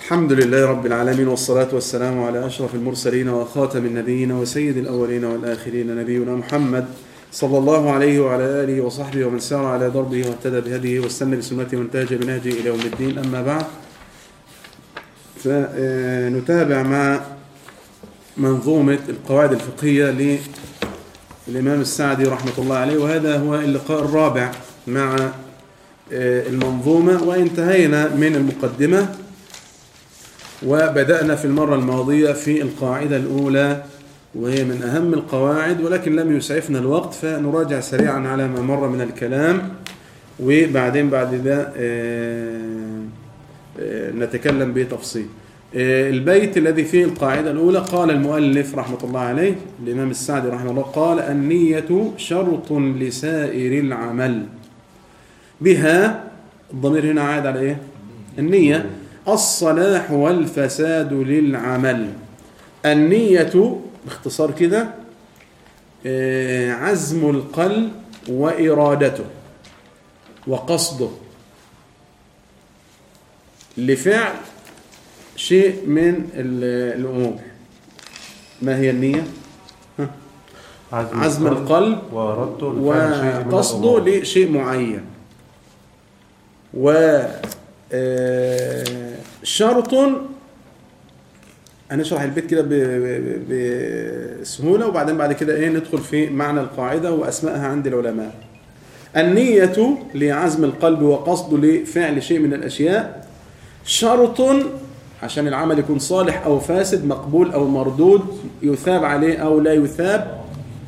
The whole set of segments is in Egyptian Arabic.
الحمد لله رب العالمين والصلاة والسلام على أشرف المرسلين وخاتم النبيين وسيد الأولين والآخرين نبينا محمد صلى الله عليه وعلى آله وصحبه ومن سار على دربه واهتدى بهديه واستنى بسنته وانتهج بنهجه إلى يوم الدين أما بعد فنتابع مع منظومة القواعد الفقهية للإمام السعدي رحمة الله عليه وهذا هو اللقاء الرابع مع المنظومة وانتهينا من المقدمة وبدأنا في المرة الماضية في القاعدة الأولى وهي من أهم القواعد ولكن لم يسعفنا الوقت فنراجع سريعا على ما مر من الكلام وبعدين بعد ذا نتكلم بتفصيل البيت الذي فيه القاعدة الأولى قال المؤلف رحمة الله عليه الإمام السعدي رحمه الله قال النية شرط لسائر العمل بها الضمير هنا عاد على إيه النية الصلاح والفساد للعمل النية باختصار كده عزم القلب وإرادته وقصده لفعل شيء من الأمور ما هي النية؟ عزم, عزم القلب وقصده لشيء معين و شرط هنشرح البيت كده بسهولة وبعدين بعد كده ايه ندخل في معنى القاعدة وأسمائها عند العلماء النية لعزم القلب وقصده لفعل شيء من الأشياء شرط عشان العمل يكون صالح أو فاسد مقبول أو مردود يثاب عليه أو لا يثاب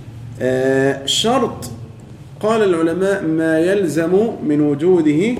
شرط قال العلماء ما يلزم من وجوده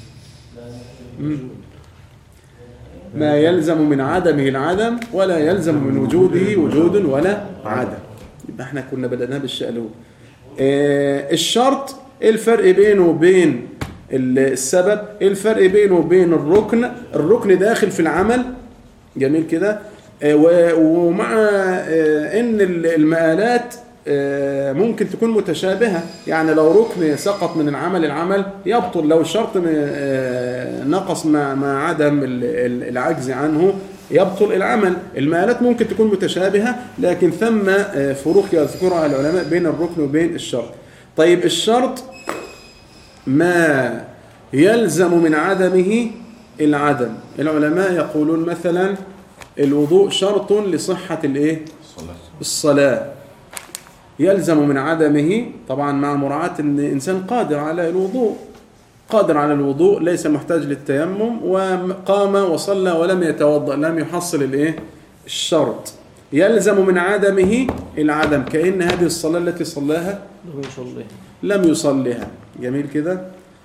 ما يلزم من عدمه العدم ولا يلزم من وجوده وجود ولا عدم يبقى احنا كنا بدأناها بالشيء الاول اه الشرط ايه الفرق بينه وبين السبب ايه الفرق بينه وبين الركن الركن داخل في العمل جميل كده اه ومع اه ان المآلات ممكن تكون متشابهة يعني لو ركن سقط من العمل العمل يبطل لو الشرط نقص مع, مع عدم العجز عنه يبطل العمل المآلات ممكن تكون متشابهة لكن ثم فروق يذكرها العلماء بين الركن وبين الشرط طيب الشرط ما يلزم من عدمه العدم العلماء يقولون مثلا الوضوء شرط لصحة الايه الصلاة يلزم من عدمه طبعا مع مراعاة ان الانسان قادر على الوضوء قادر على الوضوء ليس محتاج للتيمم وقام وصلى ولم يتوضا لم يحصل الايه الشرط يلزم من عدمه العدم كأن هذه الصلاة التي صلاها لم يصليها لم يصليها جميل كده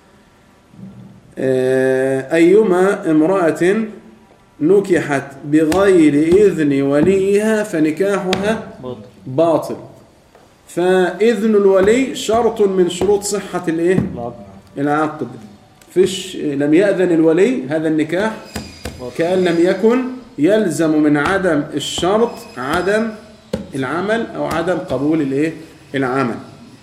أيما امرأة نكحت بغير إذن وليها فنكاحها باطل باطل فإذن الولي شرط من شروط صحة الايه العقد العقد فيش لم يأذن الولي هذا النكاح كأن لم يكن يلزم من عدم الشرط عدم العمل أو عدم قبول الايه العمل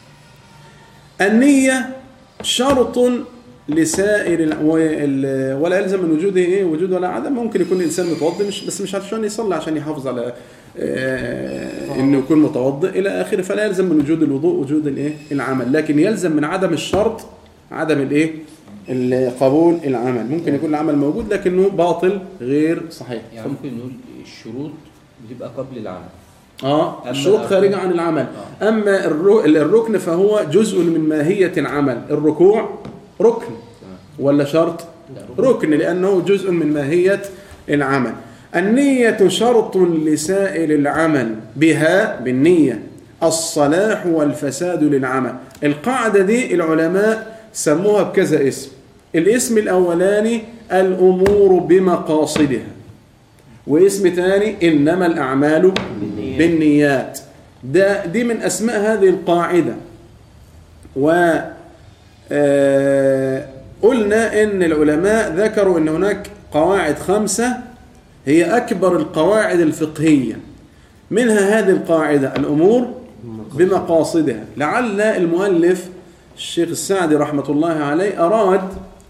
النية شرط لسائر ال... ولا يلزم من وجوده ايه وجود ولا عدم ممكن يكون الانسان متوضي مش بس مش عشان يصلي عشان يحافظ على آه انه يكون متوضئ الى اخره فلا يلزم من وجود الوضوء وجود الايه العمل لكن يلزم من عدم الشرط عدم الايه قبول العمل ممكن يكون العمل موجود لكنه باطل غير صحيح يعني ممكن نقول الشروط بتبقى قبل العمل اه أما الشروط الأركان- خارجة عن العمل اما الرو- الركن فهو جزء من ماهية العمل الركوع ركن ولا شرط لا، ركن لأنه جزء من ماهية العمل النية شرط لسائر العمل بها بالنية الصلاح والفساد للعمل القاعدة دي العلماء سموها بكذا اسم الاسم الأولاني الأمور بمقاصدها واسم ثاني إنما الأعمال بالنيات ده دي من أسماء هذه القاعدة و آه، قلنا ان العلماء ذكروا ان هناك قواعد خمسة هي اكبر القواعد الفقهية منها هذه القاعدة الامور بمقاصدها لعل المؤلف الشيخ السعدي رحمة الله عليه اراد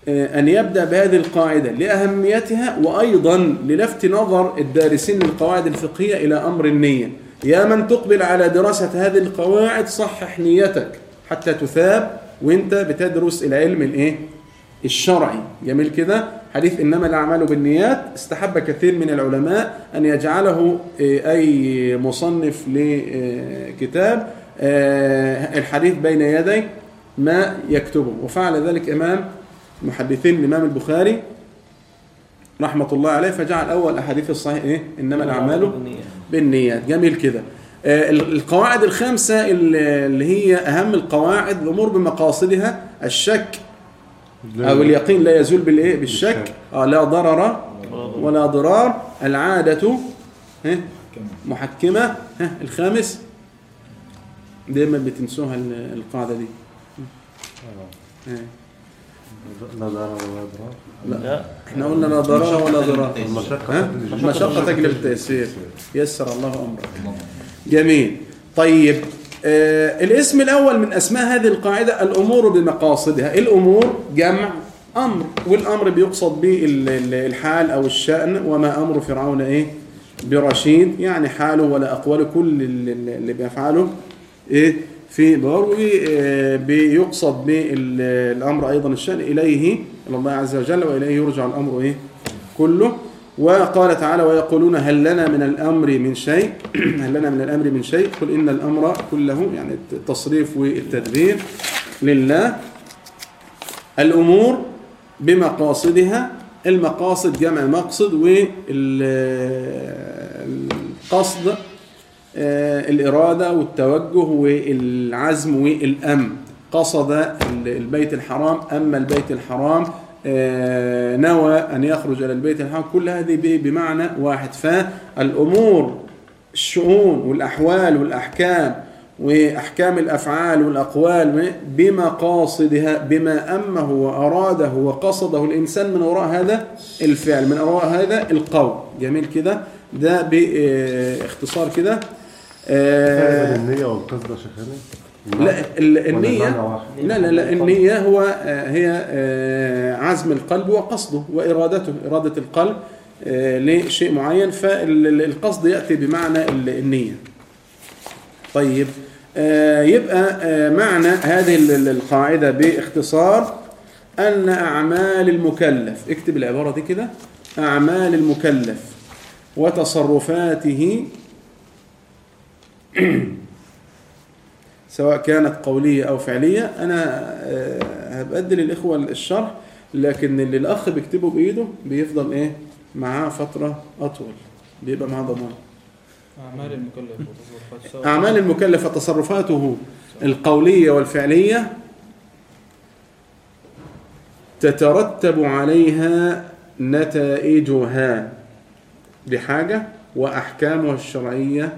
آه، أن يبدأ بهذه القاعدة لأهميتها وأيضا للفت نظر الدارسين للقواعد الفقهية إلى أمر النية يا من تقبل على دراسة هذه القواعد صحح نيتك حتى تثاب وانت بتدرس العلم الايه الشرعي جميل كده حديث انما الاعمال بالنيات استحب كثير من العلماء ان يجعله آه، اي مصنف لكتاب آه، الحديث بين يدي ما يكتبه وفعل ذلك امام محدثين الامام البخاري رحمه الله عليه فجعل اول احاديث الصحيح ايه انما الاعمال بالنيات جميل كده آه، القواعد الخمسة اللي اللي هي أهم القواعد الأمور بمقاصدها الشك أو اليقين لا يزول بالإيه بالشك بالشك. آه لا ضرر ولا ضرار العادة ها، محكمة ها، الخامس دايما بتنسوها ال- القاعدة دي ها. لا ضرر ولا ضرار لا احنا قلنا لا ضرر ولا ضرار المشقة ها؟ المشقة تجلب التيسير يسر الله أمرك جميل طيب آه الاسم الأول من أسماء هذه القاعدة الأمور بمقاصدها الأمور جمع أمر والأمر بيقصد به ال- ال- الحال أو الشأن وما أمر فرعون إيه برشيد يعني حاله ولا أقواله كل اللي اللي بيفعله إيه في دار وبيقصد بالأمر أيضا الشأن إليه إلى الله عز وجل وإليه يرجع الأمر إيه كله وقال تعالى ويقولون هل لنا من الأمر من شيء هل لنا من الأمر من شيء قل إن الأمر كله يعني التصريف والتدبير لله الأمور بمقاصدها المقاصد جمع مقصد والقصد الإرادة والتوجه والعزم والأمن قصد البيت الحرام أما البيت الحرام آه، نوى أن يخرج إلى البيت الحرام كل هذه ب- بمعنى واحد فالأمور الشؤون والأحوال والأحكام وأحكام الأفعال والأقوال بمقاصدها بما أمه وأراده وقصده الإنسان من وراء هذا الفعل من وراء هذا القول جميل كده ده باختصار كده آه، فرق بين النية والقصد يا شيخنا لا ال- ولا النية المعنى واحد؟ لا لا لا النية هو آه، هي آه، عزم القلب وقصده وإرادته إرادة القلب آه، لشيء معين فالقصد يأتي بمعنى ال- النية طيب آه، يبقى آه، معنى هذه ال- ال- القاعدة باختصار أن أعمال المكلف اكتب العبارة دي كده أعمال المكلف وتصرفاته سواء كانت قولية أو فعلية أنا آه، هبقدل الإخوة الشرح لكن اللي الأخ بيكتبه بإيده بيفضل إيه معاه فترة أطول بيبقى معاه ضمان أعمال المكلف وتصرفات سواء أعمال المكلف تصرفاته القولية والفعلية تترتب عليها نتائجها بحاجة وأحكامها الشرعية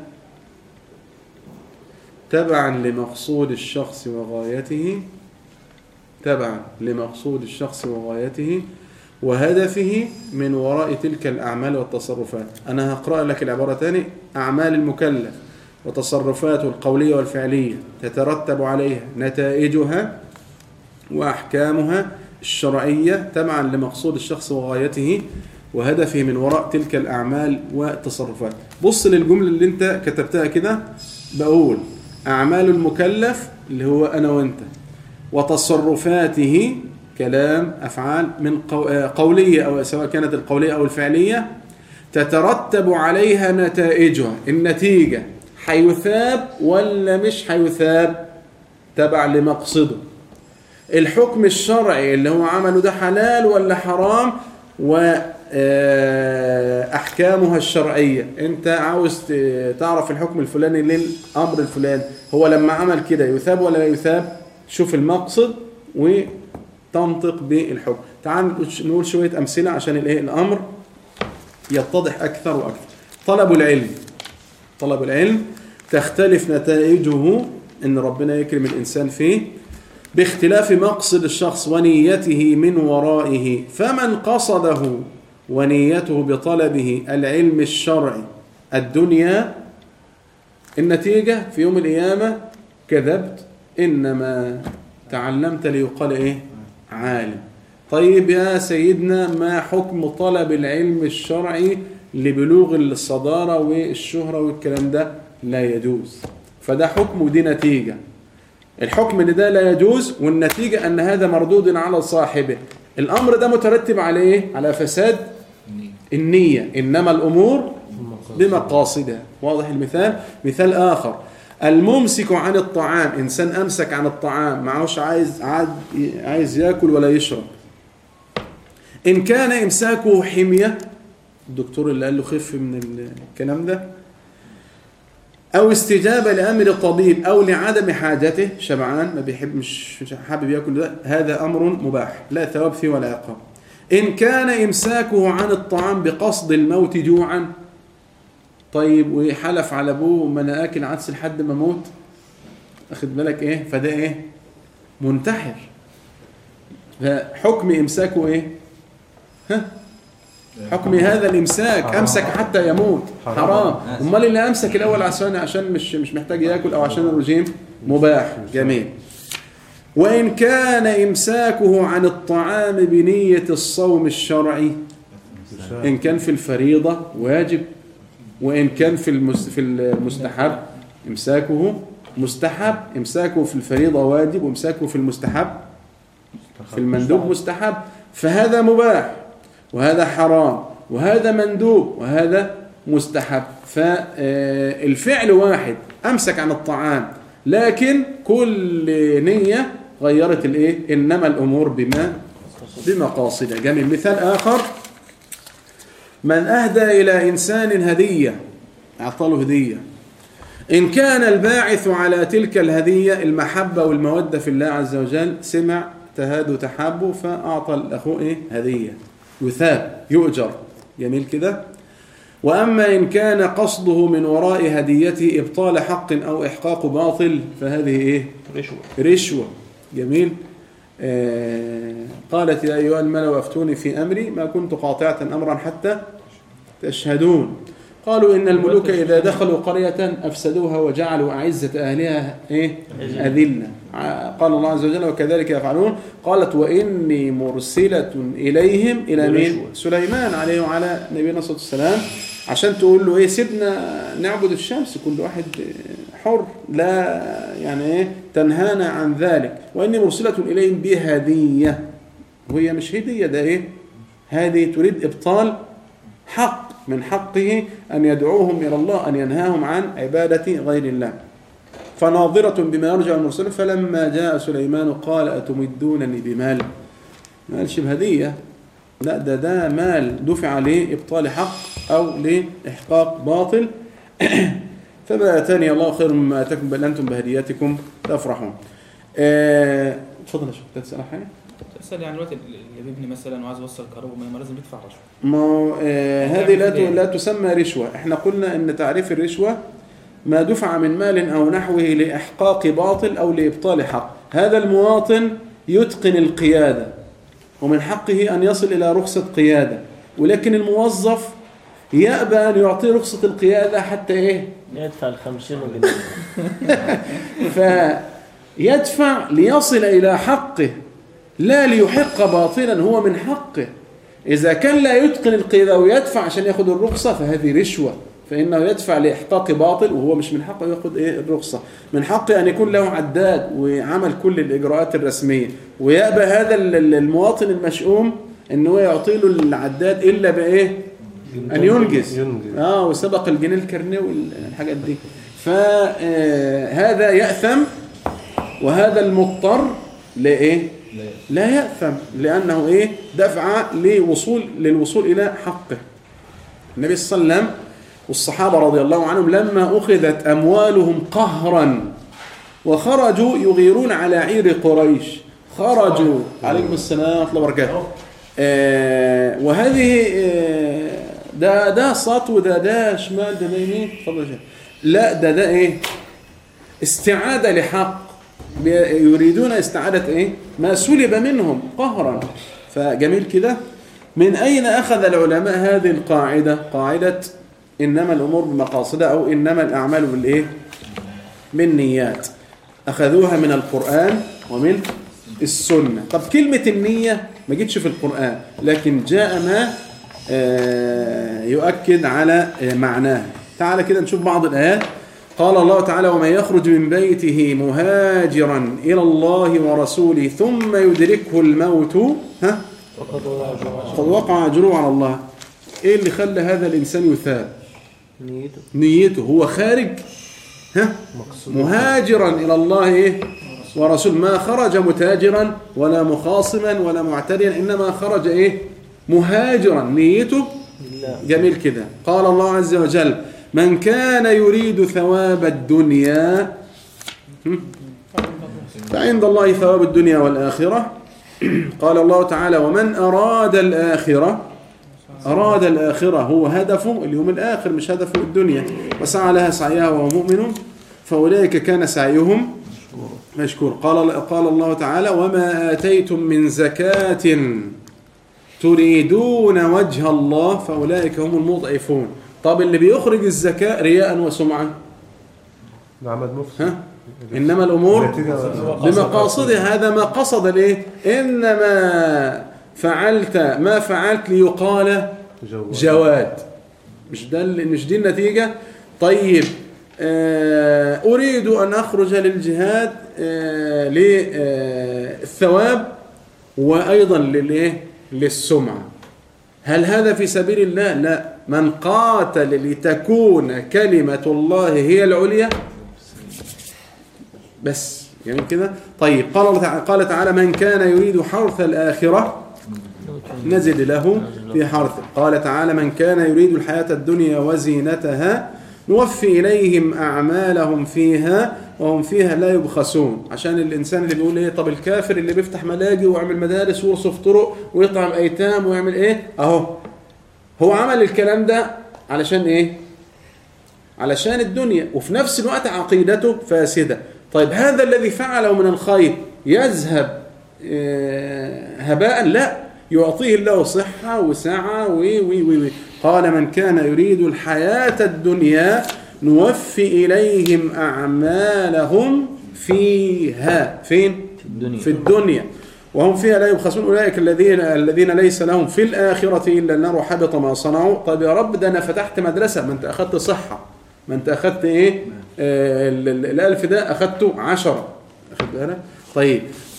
تبعا لمقصود الشخص وغايته تبعا لمقصود الشخص وغايته وهدفه من وراء تلك الأعمال والتصرفات أنا هقرأ لك العبارة تاني أعمال المكلف وتصرفاته القولية والفعلية تترتب عليها نتائجها وأحكامها الشرعية تبعا لمقصود الشخص وغايته وهدفه من وراء تلك الأعمال والتصرفات بص للجملة اللي انت كتبتها كده بقول أعمال المكلف اللي هو أنا وانت وتصرفاته كلام أفعال من قو- آه، قولية أو سواء كانت القولية أو الفعلية تترتب عليها نتائجها النتيجة حيثاب ولا مش حيثاب تبع لمقصده الحكم الشرعي اللي هو عمله ده حلال ولا حرام وأحكامها الشرعية أنت عاوز ت- تعرف الحكم الفلاني للأمر الفلاني هو لما عمل كده يثاب ولا لا يثاب شوف المقصد وتنطق بالحكم تعال نقول شوية أمثلة عشان الإيه الأمر يتضح أكثر وأكثر طلب العلم طلب العلم تختلف نتائجه ان ربنا يكرم الانسان فيه باختلاف مقصد الشخص ونيته من ورائه فمن قصده ونيته بطلبه العلم الشرعي الدنيا النتيجة في يوم القيامة كذبت إنما تعلمت ليقال إيه عالم طيب يا سيدنا ما حكم طلب العلم الشرعي لبلوغ الصدارة والشهرة والكلام ده لا يجوز فده حكم ودي نتيجة الحكم ان ده لا يجوز والنتيجة ان هذا مردود على صاحبه الامر ده مترتب على ايه على فساد النية انما الامور بمقاصدها واضح المثال مثال اخر الممسك عن الطعام انسان امسك عن الطعام معهوش عايز عاد عايز ياكل ولا يشرب ان كان امساكه حميه الدكتور اللي قال له خف من الكلام ده او استجابه لامر الطبيب او لعدم حاجته شبعان ما بيحب مش مش حابب ياكل ده هذا امر مباح لا ثواب فيه ولا عقاب ان كان امساكه عن الطعام بقصد الموت جوعا طيب وحلف على ابوه ما انا اكل عدس لحد ما اموت اخد بالك ايه فده ايه منتحر فحكم امساكه ايه ها حكم هذا الامساك حرام. امسك حتى يموت حرام. حرام امال اللي امسك الاول عشان عشان مش مش محتاج ياكل او عشان الرجيم مباح جميل وان كان امساكه عن الطعام بنيه الصوم الشرعي ان كان في الفريضه واجب وان كان في المس في المستحب امساكه مستحب امساكه في الفريضه واجب وامساكه في المستحب في المندوب مستحب فهذا مباح وهذا حرام وهذا مندوب وهذا مستحب فالفعل واحد امسك عن الطعام لكن كل نية غيرت الايه انما الامور بما بمقاصد جميل مثال اخر من اهدى الى انسان هدية اعطى له هدية إن كان الباعث على تلك الهدية المحبة والمودة في الله عز وجل سمع تهادوا تحابوا فأعطى الأخوه إيه؟ هدية يثاب يؤجر جميل كده وأما إن كان قصده من وراء هديته إبطال حق أو إحقاق باطل فهذه إيه؟ رشوة رشوة جميل آه قالت يا أيها الملأ أفتوني في أمري ما كنت قاطعة أمرا حتى تشهدون قالوا إن الملوك إذا دخلوا قرية أفسدوها وجعلوا أعزة أهلها إيه؟ أذلة ع- قال الله عز وجل وكذلك يفعلون قالت وإني مرسلة إليهم إلى مين؟ برشوة. سليمان عليه وعلى نبينا صلى الله عليه وسلم عشان تقول له إيه سيبنا نعبد الشمس كل واحد حر لا يعني إيه تنهانا عن ذلك وإني مرسلة إليهم بهدية وهي مش هدية ده إيه هذه تريد إبطال حق من حقه أن يدعوهم إلى الله أن ينهاهم عن عبادة غير الله فناظرة بما يرجع المرسل فلما جاء سليمان قال أتمدونني بمال ما قالش بهدية لا ده ده مال دفع لإبطال حق أو لإحقاق باطل فما آتاني الله خير مما آتاكم بل أنتم بهدياتكم تفرحون آه، اتفضل يا شيخ تسأل عن حاجة تسأل يعني دلوقتي اللي بيبني مثلا وعايز يوصل كهرباء ما لازم يدفع رشوة ما هو، آه هذه لا ت- لا تسمى رشوة احنا قلنا ان تعريف الرشوة ما دفع من مال او نحوه لاحقاق باطل او لابطال حق هذا المواطن يتقن القيادة ومن حقه ان يصل الى رخصة قيادة ولكن الموظف يأبى ان يعطيه رخصة القيادة حتى ايه يدفع الخمسين وجنيه فيدفع ليصل إلى حقه لا ليحق باطلا هو من حقه إذا كان لا يتقن القيادة ويدفع عشان ياخد الرخصة فهذه رشوة فإنه يدفع لإحقاق باطل وهو مش من حقه ياخد إيه الرخصة من حقه أن يكون له عداد وعمل كل الإجراءات الرسمية ويأبى هذا ال- ال- المواطن المشؤوم أن هو يعطي له العداد إلا بإيه أن ينجز ينجز. اه وسبق الجنيه الكرنيه والحاجات دي فهذا يأثم وهذا المضطر لإيه لا يأثم لأنه إيه دفع لوصول للوصول إلى حقه النبي صلى الله عليه وسلم والصحابة رضي الله عنهم لما أخذت أموالهم قهرا وخرجوا يغيرون على عير قريش خرجوا عليكم السلام ورحمة الله وبركاته آه وهذه آه ده ده سطو ده ده شمال ده ده يمين اتفضل يا شيخ. لا ده ده ايه استعادة لحق بي- يريدون استعادة ايه ما سلب منهم قهرا فجميل كده من أين أخذ العلماء هذه القاعدة قاعدة إنما الأمور بمقاصدها أو إنما الأعمال بالإيه بالنيات أخذوها من القرآن ومن السنة طب كلمة النية ما جتش في القرآن لكن جاء ما آه، يؤكد على آه، معناه تعالى كده نشوف بعض الآيات قال الله تعالى ومن يخرج من بيته مهاجرا إلى الله ورسوله ثم يدركه الموت ها قد وقع أجره على الله إيه اللي خلى هذا الإنسان يثاب نيته نيته هو خارج ها مهاجرا إلى الله إيه ورسول ما خرج متاجرا ولا مخاصما ولا معتديا إنما خرج إيه مهاجرا نيته جميل كده قال الله عز وجل من كان يريد ثواب الدنيا هم؟ فعند الله ثواب الدنيا والآخرة قال الله تعالى ومن أراد الآخرة أراد الآخرة هو هدفه اليوم الآخر مش هدفه الدنيا وسعى لها سعيها وهو مؤمن فأولئك كان سعيهم مشكور قال قال الله تعالى وما آتيتم من زكاة تريدون وجه الله فأولئك هم المضعفون طب اللي بيخرج الزكاة رياء وسمعة عمل مفسد ها إنما الأمور نتيجة- بمقاصدها هذا ما قصد الايه انما فعلت ما فعلت ليقال جواد. جواد مش ده ال- مش دي النتيجه طيب آه، اريد ان اخرج للجهاد آه، للثواب وايضا للايه للسمعه هل هذا في سبيل الله لا من قاتل لتكون كلمه الله هي العليا بس يعني كده طيب قال الله تعالى قال تعالى من كان يريد حرث الآخرة نزد له في حرثه قال تعالى من كان يريد الحياة الدنيا وزينتها نوفي إليهم أعمالهم فيها وهم فيها لا يبخسون عشان الإنسان اللي بيقول إيه طب الكافر اللي بيفتح ملاجئ ويعمل مدارس ويرصف طرق ويطعم أيتام ويعمل إيه أهو هو عمل الكلام ده علشان إيه علشان الدنيا وفي نفس الوقت عقيدته فاسدة طيب هذا الذي فعله من الخير يذهب آه، هباء لا يعطيه الله صحة وسعة وي وي وي وي قال من كان يريد الحياة الدنيا نوفي إليهم أعمالهم فيها فين؟ في الدنيا في الدنيا وهم فيها لا يبخسون اولئك الذين الذين ليس لهم في الاخره الا النار وحبط ما صنعوا طيب يا رب ده انا فتحت مدرسه ما انت اخذت صحه ما انت اخذت ايه آه ال- ال- الالف ده اخذته عشرة اخذت بالك طيب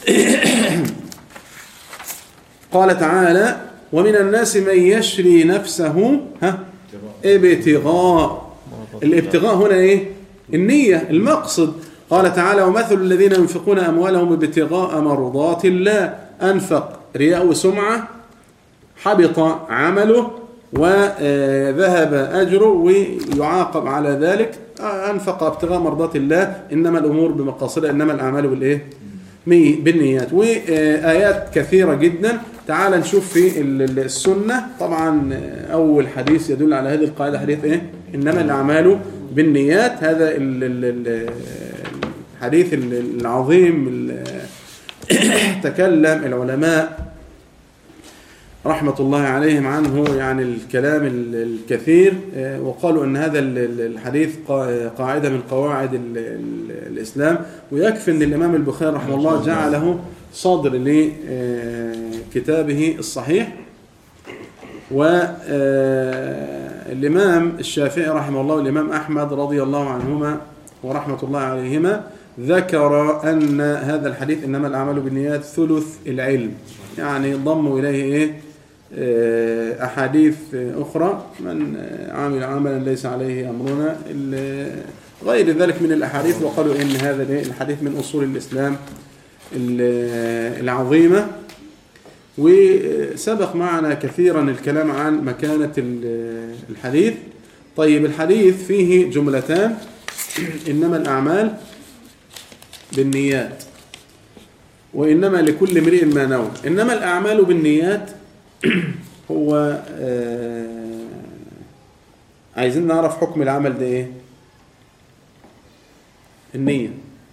قال تعالى ومن الناس من يشري نفسه ها ابتغاء الابتغاء هنا ايه النية المقصد قال تعالى ومثل الذين ينفقون أموالهم ابتغاء مرضات الله أنفق رياء وسمعة حبط عمله وذهب أجره ويعاقب على ذلك أنفق ابتغاء مرضات الله إنما الأمور بمقاصدها إنما الأعمال بالإيه مي- بالنيات وآيات كثيرة جدا تعال نشوف في ال- ال- السنة طبعا أول حديث يدل على هذه القاعدة حديث إيه إنما الأعمال بالنيات هذا ال- ال- ال- الحديث ال- العظيم ال- تكلم العلماء رحمة الله عليهم عنه يعني الكلام ال- الكثير آه، وقالوا أن هذا ال- ال- الحديث قا- قاعدة من قواعد ال- ال- الإسلام ويكفي أن الإمام البخاري رحمه الله جعله صدر لكتابه الصحيح والإمام الشافعي رحمه الله والإمام أحمد رضي الله عنهما ورحمة الله عليهما ذكر أن هذا الحديث إنما الأعمال بالنيات ثلث العلم يعني ضموا إليه إيه آه، أحاديث أخرى من آه، عامل عملا ليس عليه أمرنا ال- غير ذلك من الأحاديث وقالوا إن هذا الإيه؟ الحديث من أصول الإسلام ال- العظيمة وسبق معنا كثيرا الكلام عن مكانة ال- الحديث طيب الحديث فيه جملتان إنما الأعمال بالنيات وإنما لكل امرئ ما نوى إنما الأعمال بالنيات هو آه، عايزين نعرف حكم العمل ده إيه النية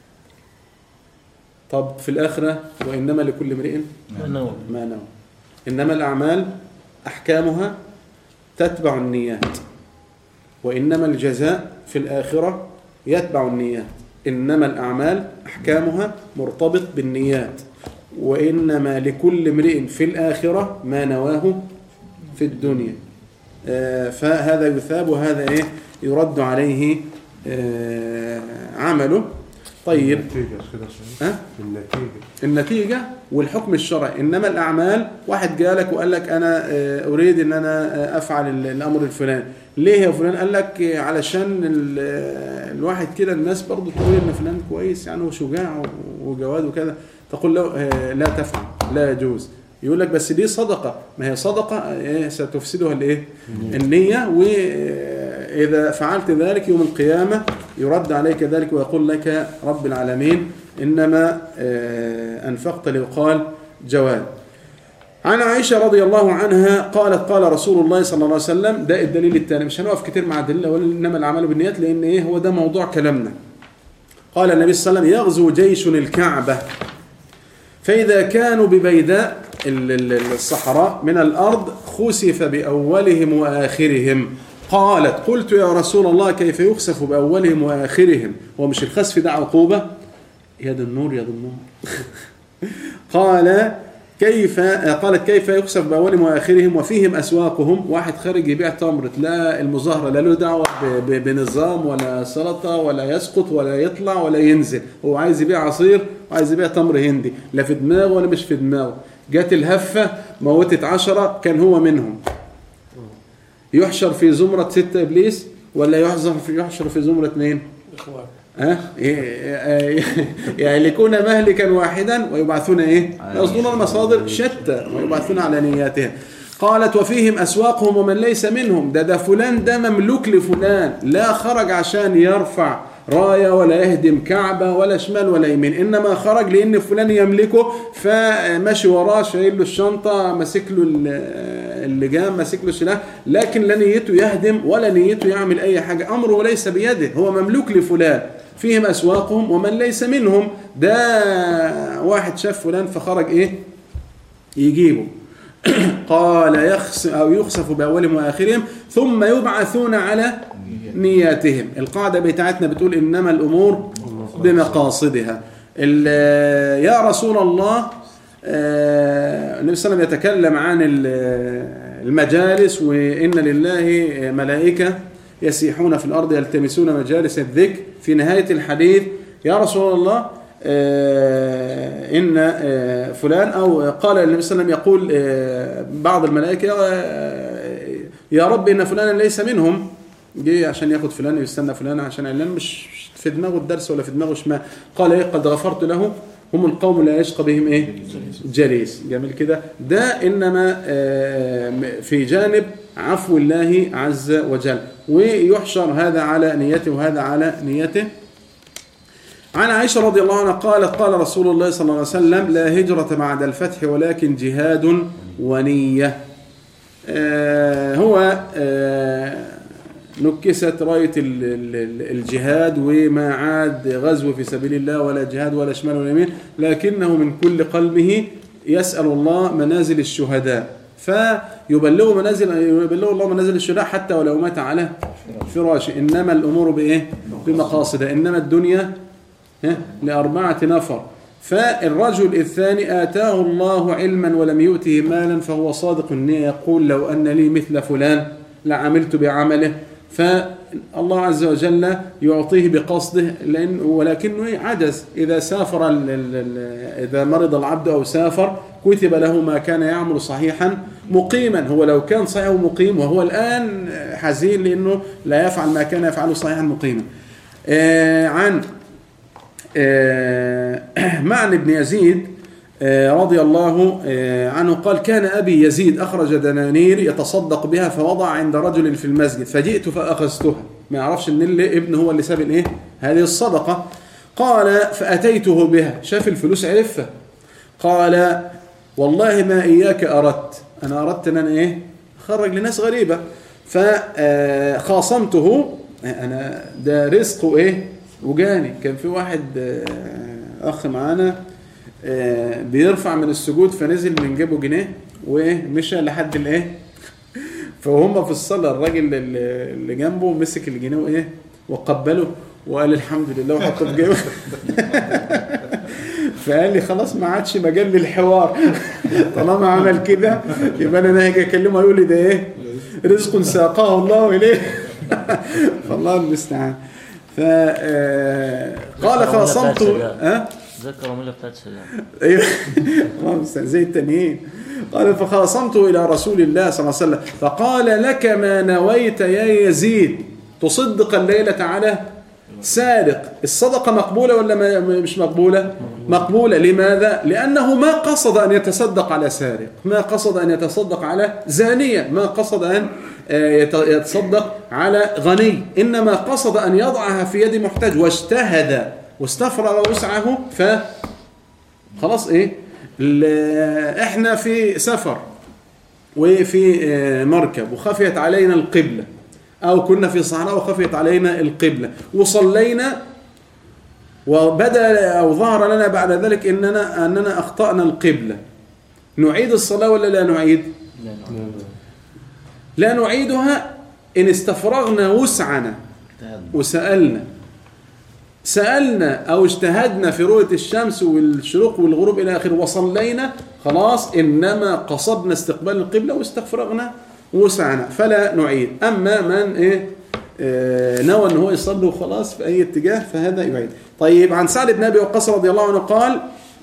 طب في الآخرة وإنما لكل امرئ ما نوى إنما الأعمال أحكامها تتبع النيات وإنما الجزاء في الآخرة يتبع النيات إنما الأعمال أحكامها مرتبط بالنيات وإنما لكل امرئ في الآخرة ما نواه في الدنيا آه، فهذا يثاب وهذا إيه يرد عليه آه، عمله طيب النتيجة كده صحيح ها؟ النتيجة النتيجة والحكم الشرعي إنما الأعمال واحد جالك وقال لك أنا آه، أريد إن أنا آه، أفعل ال- الأمر الفلاني ليه يا فلان قال لك آه، علشان ال- آه، الواحد كده الناس برضو تقول إن فلان كويس يعني وشجاع وجواد وكذا تقول له آه، لا تفعل لا يجوز يقول لك بس دي صدقة ما هي صدقة آه، إيه ستفسدها الإيه النية وإذا فعلت ذلك يوم القيامة يرد عليك ذلك ويقول لك رب العالمين إنما آه، أنفقت ليقال جواد عن عائشة رضي الله عنها قالت قال رسول الله صلى الله عليه وسلم ده الدليل الثاني مش هنقف كتير مع الدليل الأول إنما الأعمال بالنيات لأن إيه هو ده موضوع كلامنا قال النبي صلى الله عليه وسلم يغزو جيش الكعبة فإذا كانوا ببيداء ال- ال- الصحراء من الأرض خسف بأولهم وآخرهم قالت قلت يا رسول الله كيف يخسف بأولهم وآخرهم هو مش الخسف ده عقوبة يد النور يد النور قال كيف قالت كيف يخسف بأولهم وآخرهم وفيهم أسواقهم واحد خارج يبيع تمر لا المظاهرة لا له دعوة ب- ب- بنظام ولا سلطة ولا يسقط ولا يطلع ولا ينزل هو عايز يبيع عصير وعايز يبيع تمر هندي لا في دماغه ولا مش في دماغه جت الهفة موتت عشرة كان هو منهم يحشر في زمرة ستة إبليس ولا يحشر في يحشر في زمرة اثنين إخوان ها يهلكون مهلكا واحدا ويبعثون ايه يصدون المصادر شتى ويبعثون على نياتهم قالت وفيهم اسواقهم ومن ليس منهم ده ده فلان ده مملوك لفلان لا خرج عشان يرفع رايه ولا يهدم كعبه ولا شمال ولا يمين انما خرج لان فلان يملكه فماشي وراه شايل له الشنطه ماسك له ال- اللجام ماسك له سلاح لكن لا نيته يهدم ولا نيته يعمل اي حاجه امره ليس بيده هو مملوك لفلان فيهم اسواقهم ومن ليس منهم ده واحد شاف فلان فخرج ايه يجيبه قال يخس أو يخسف بأولهم وآخرهم ثم يبعثون على نياتهم القاعدة بتاعتنا بتقول إنما الأمور بمقاصدها ال- يا رسول الله آه، النبي صلى الله عليه وسلم يتكلم عن ال- المجالس وإن لله ملائكة يسيحون في الأرض يلتمسون مجالس الذكر في نهاية الحديث يا رسول الله آه، إن آه، فلان أو قال النبي صلى الله عليه وسلم يقول آه، بعض الملائكة آه، يا رب إن فلانا ليس منهم جه عشان ياخد فلان ويستنى فلان عشان علان مش في دماغه الدرس ولا في دماغه شمال قال ايه قد غفرت له هم القوم لا يشقى بهم ايه جليس جميل كده ده انما آه، في جانب عفو الله عز وجل ويحشر هذا على نيته وهذا على نيته عن عائشة رضي الله عنها قالت قال رسول الله صلى الله عليه وسلم لا هجرة بعد الفتح ولكن جهاد ونية آه، هو آه، نكست راية ال- ال- ال- الجهاد وما عاد غزو في سبيل الله ولا جهاد ولا شمال ولا يمين لكنه من كل قلبه يسأل الله منازل الشهداء فيبلغ منازل يبلغ الله منازل الشهداء حتى ولو مات على فراشه إنما الأمور بإيه؟ بمقاصدها إنما الدنيا ها؟ لأربعة نفر فالرجل الثاني آتاه الله علما ولم يؤته مالا فهو صادق النية يقول لو أن لي مثل فلان لعملت بعمله فالله عز وجل يعطيه بقصده لأن ولكنه عجز إذا سافر ال- ال- ال- إذا مرض العبد أو سافر كتب له ما كان يعمل صحيحا مقيما هو لو كان صحيح ومقيم وهو الآن حزين لأنه لا يفعل ما كان يفعله صحيحا مقيما آه، عن آه، معن بن يزيد آه، رضي الله آه، عنه قال كان أبي يزيد أخرج دنانير يتصدق بها فوضع عند رجل في المسجد فجئت فأخذتها ما يعرفش ان اللي ابنه هو اللي ساب الايه هذه الصدقة قال فأتيته بها شاف الفلوس عرفها قال والله ما إياك أردت أنا أردت أن أنا إيه خرج لناس غريبة فخاصمته أنا ده رزقه إيه وجاني كان في واحد آه، أخ معانا آه، بيرفع من السجود فنزل من جيبه جنيه وإيه مشى لحد الإيه فهم في الصلاة الراجل اللي اللي جنبه مسك الجنيه وإيه وقبله وقال الحمد لله وحطه في جيبه فقال لي خلاص ما عادش مجال للحوار طالما عمل كده يبقى انا هاجي اكلمه يقول لي ده ايه رزق ساقه الله اليه فالله المستعان ف آه، قال خاصمت ها زي الكراميلة بتاعت سلام ايوه الله المستعان زي التانيين قال فخاصمته الى رسول الله صلى الله عليه وسلم فقال لك ما نويت يا يزيد تصدق الليله على سارق الصدقه مقبوله ولا ما- مش مقبوله مقبوله لماذا لانه ما قصد ان يتصدق على سارق ما قصد ان يتصدق على زانيه ما قصد ان آه، يت- يتصدق على غني انما قصد ان يضعها في يد محتاج واجتهد واستفرغ وسعه ف خلاص ايه ال- احنا في سفر وفي آه، مركب وخفيت علينا القبلة او كنا في صحراء وخفيت علينا القبلة وصلينا وبدا او ظهر لنا بعد ذلك اننا اننا اخطانا القبلة نعيد الصلاة ولا لا نعيد لا نعم. لا نعيدها ان استفرغنا وسعنا وسألنا سألنا أو اجتهدنا في رؤية الشمس والشروق والغروب إلى آخره وصلينا خلاص إنما قصدنا استقبال القبلة واستفرغنا وسعنا فلا نعيد أما من إيه آه، نوى ان هو يصلي وخلاص في اي اتجاه فهذا يعيد طيب عن سعد بن ابي وقاص رضي الله عنه قال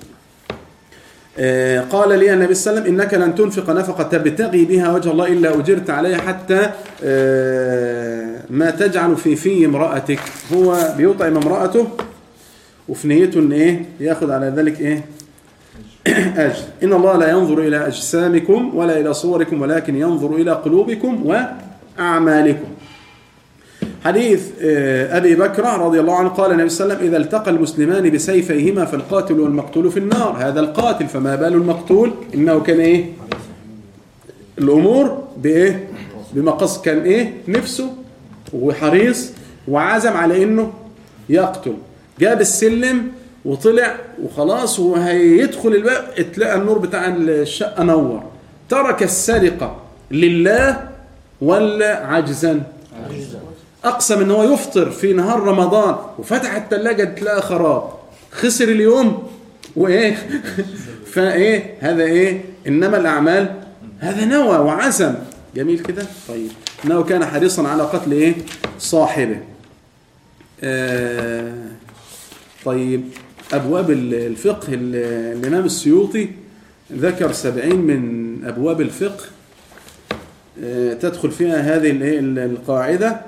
آه، قال لي النبي صلى الله عليه وسلم انك لن تنفق نفقه تبتغي بها وجه الله الا اجرت عليها حتى آه، ما تجعل في في امراتك هو بيطعم امراته وفي نيته ان ايه ياخذ على ذلك ايه اجر ان الله لا ينظر الى اجسامكم ولا الى صوركم ولكن ينظر الى قلوبكم واعمالكم حديث آه، أبي بكر رضي الله عنه قال النبي صلى الله عليه وسلم إذا التقى المسلمان بسيفيهما فالقاتل والمقتول في النار هذا القاتل فما بال المقتول إنه كان إيه الأمور بإيه بمقص كان إيه نفسه وحريص وعزم على إنه يقتل جاب السلم وطلع وخلاص وهيدخل الباب اتلقى النور بتاع الشقة نور ترك السرقة لله ولا عجزا اقسم ان هو يفطر في نهار رمضان وفتح الثلاجه تلاقي خراب خسر اليوم وايه فايه هذا ايه انما الاعمال هذا نوى وعزم جميل كده طيب انه كان حريصا على قتل ايه صاحبه آه طيب ابواب الفقه ال- الامام السيوطي ذكر سبعين من ابواب الفقه آه، تدخل فيها هذه الايه القاعده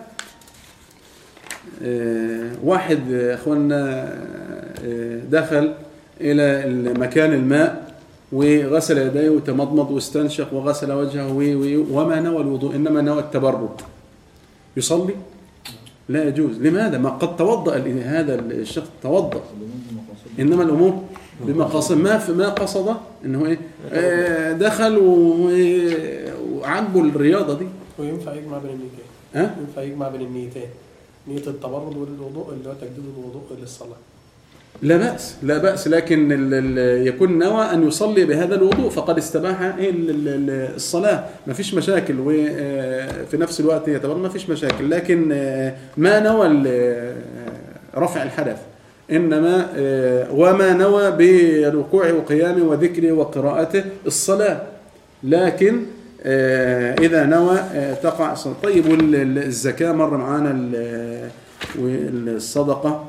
آه، واحد آه، اخواننا آه، دخل الى مكان الماء وغسل يديه وتمضمض واستنشق وغسل وجهه و- و- وما نوى الوضوء انما نوى التبرد يصلي لا يجوز لماذا ما قد توضا ال- هذا الشخص توضا انما الامور بمقاصد ما في ما قصد انه ايه آه، دخل و- وعجبه الرياضه دي وينفع يجمع بين النيتين ها ينفع يجمع بين النيتين نية التبرد والوضوء اللي هو تجديد الوضوء للصلاة لا بأس لا بأس لكن ال ال يكون نوى أن يصلي بهذا الوضوء فقد استباح إيه ال- ال- ال- الصلاة ما فيش مشاكل وفي نفس الوقت يعتبر ما فيش مشاكل لكن آه، ما نوى ال- آه، رفع الحدث إنما آه، وما نوى بركوعه وقيامه وذكره وقراءته الصلاة لكن آه، إذا نوى آه، تقع الصلاة طيب والزكاة مر معانا ال- والصدقة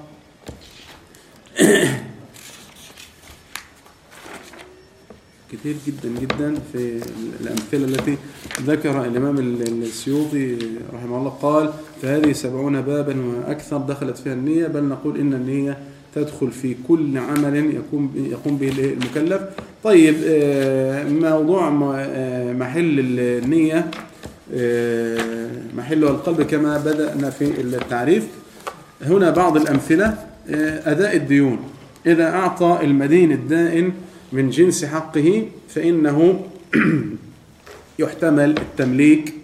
كثير جدا جدا في الأمثلة التي ذكر الإمام ال- السيوطي رحمه الله قال فهذه سبعون بابا وأكثر دخلت فيها النية بل نقول إن النية تدخل في كل عمل يقوم يقوم به المكلف طيب آه، موضوع م- آه، محل النية آه، محله القلب كما بدأنا في التعريف هنا بعض الأمثلة آه، أداء الديون إذا أعطى المدين الدائن من جنس حقه فإنه يحتمل التمليك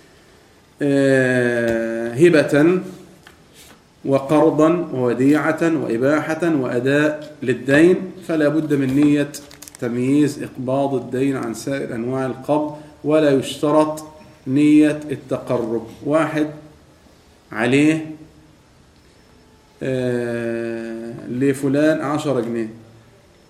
آه، هبة وقرضا ووديعة وإباحة وأداء للدين فلا بد من نية تمييز إقباض الدين عن سائر أنواع القبض ولا يشترط نية التقرب واحد عليه آه، لفلان عشرة جنيه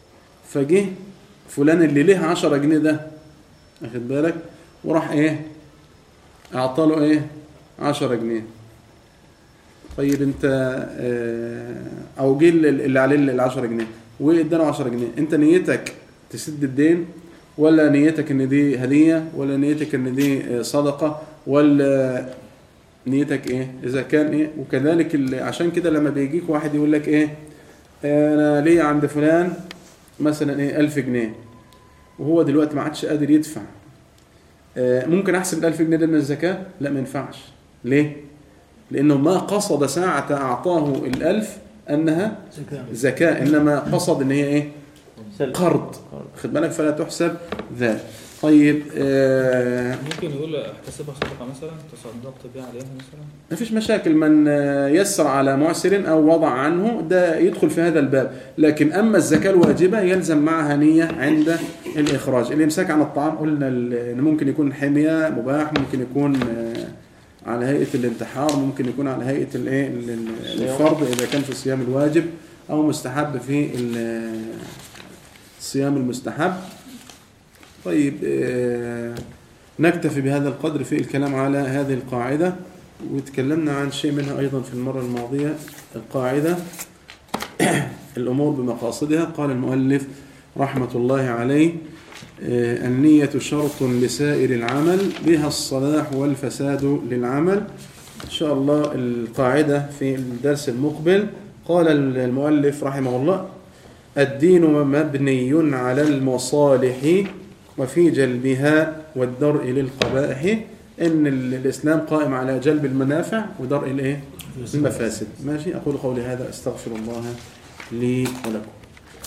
فجه فلان اللي ليه 10 جنيه ده واخد بالك وراح ايه اعطى له ايه 10 جنيه طيب انت اه او جه اللي اللي عليه ال 10 جنيه واداله 10 جنيه انت نيتك تسد الدين ولا نيتك ان دي هديه ولا نيتك ان دي اه، صدقه ولا نيتك ايه اذا كان ايه وكذلك ال- عشان كده لما بيجيك واحد يقول لك ايه انا ليا عند فلان مثلا ايه 1000 جنيه وهو دلوقتي ما عادش قادر يدفع آه، ممكن احسب ال 1000 جنيه ده من الزكاه لا ما ينفعش ليه لانه ما قصد ساعه اعطاه الألف انها زكاة زكاه انما قصد ان هي ايه سلف. قرض خد بالك فلا تحسب ذلك طيب آه ممكن يقول احتسبها صدقه مثلا تصدقت بيها عليها مثلا ما فيش مشاكل من آه، يسر على معسر او وضع عنه ده يدخل في هذا الباب لكن اما الزكاه الواجبه يلزم معها نيه عند الاخراج الامساك عن الطعام قلنا ال- ان ممكن يكون حميه مباح ممكن يكون آه، على هيئه الانتحار ممكن يكون على هيئه الايه ال- ال- الفرض اذا كان في الصيام الواجب او مستحب في ال- الصيام المستحب طيب آه، نكتفي بهذا القدر في الكلام على هذه القاعدة وتكلمنا عن شيء منها أيضا في المرة الماضية القاعدة الأمور بمقاصدها قال المؤلف رحمة الله عليه آه، النية شرط لسائر العمل بها الصلاح والفساد للعمل إن شاء الله القاعدة في الدرس المقبل قال المؤلف رحمه الله الدين مبني على المصالح وفي جلبها والدرء للقبائح ان ال- الاسلام قائم على جلب المنافع ودرء الايه المفاسد ماشي اقول قولي هذا استغفر الله لي ولكم